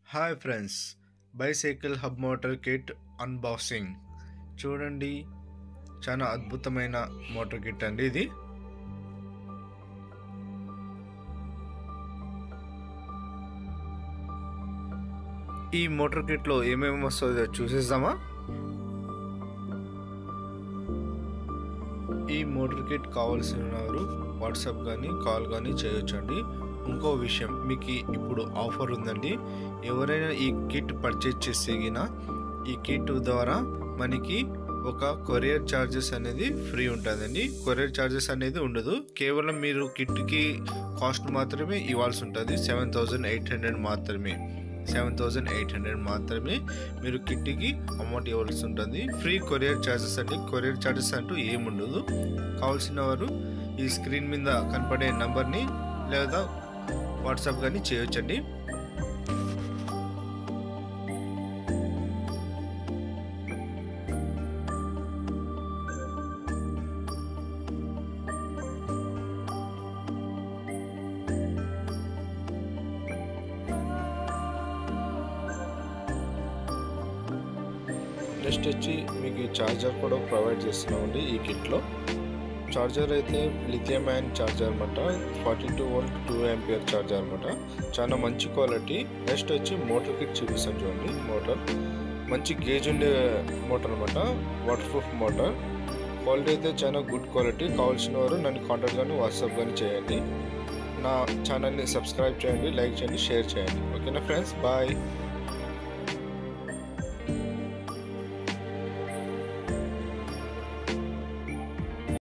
hi friends bicycle hub motor kit unboxing చూడండి చాలా అద్భుతమైన మోటార్ కిట్ అండి ఇది ఈ మోటార్ కిట్లో ఏమేమి వస్తుందో చూసేద్దామా ఈ మోటార్ కిట్ కావాల్సిన వారు వాట్సాప్ కానీ కాల్ కానీ చేయొచ్చండి ఇంకో విషయం మీకు ఇప్పుడు ఆఫర్ ఉందండి ఎవరైనా ఈ కిట్ పర్చేజ్ చేస్తే గిన ఈ కిట్ ద్వారా మనకి ఒక కొరియర్ ఛార్జెస్ అనేది ఫ్రీ ఉంటుందండి కొరియర్ ఛార్జెస్ అనేది ఉండదు కేవలం మీరు కిట్కి కాస్ట్ మాత్రమే ఇవ్వాల్సి ఉంటుంది సెవెన్ థౌజండ్ ఎయిట్ హండ్రెడ్ మాత్రమే సెవెన్ థౌజండ్ ఎయిట్ హండ్రెడ్ మాత్రమే మీరు కిట్కి అమౌంట్ ఇవ్వాల్సి ఉంటుంది ఫ్రీ కొరియర్ ఛార్జెస్ అండి కొరియర్ ఛార్జెస్ అంటూ ఏముండదు కావాల్సిన వారు ఈ స్క్రీన్ మీద కనపడే నంబర్ని లేదా వాట్సాప్ కానీ చేయొచ్చండి నెక్స్ట్ వచ్చి మీకు ఈ ఛార్జర్ కూడా ప్రొవైడ్ చేస్తున్నామండి ఈ కిట్లో ఛార్జర్ అయితే లిథియం అయన్ ఛార్జర్ అనమాట forty two volt two ampere charger అనమాట చాలా మంచి క్వాలిటీ నెక్స్ట్ వచ్చి మోటార్ కిట్ చూపిస్తాను చూడండి మోటార్ మంచి గేజ్ ఉండే మోటార్ అనమాట వాటర్ ప్రూఫ్ మోటార్ క్వాలిటీ అయితే చాలా గుడ్ క్వాలిటీ కావాల్సిన వారు నన్ను కాంటాక్ట్ కానీ వాట్సాప్ కానీ చేయండి నా ఛానల్ని సబ్స్క్రైబ్ చేయండి లైక్ చేయండి షేర్ చేయండి ఓకేనా ఫ్రెండ్స్ బాయ్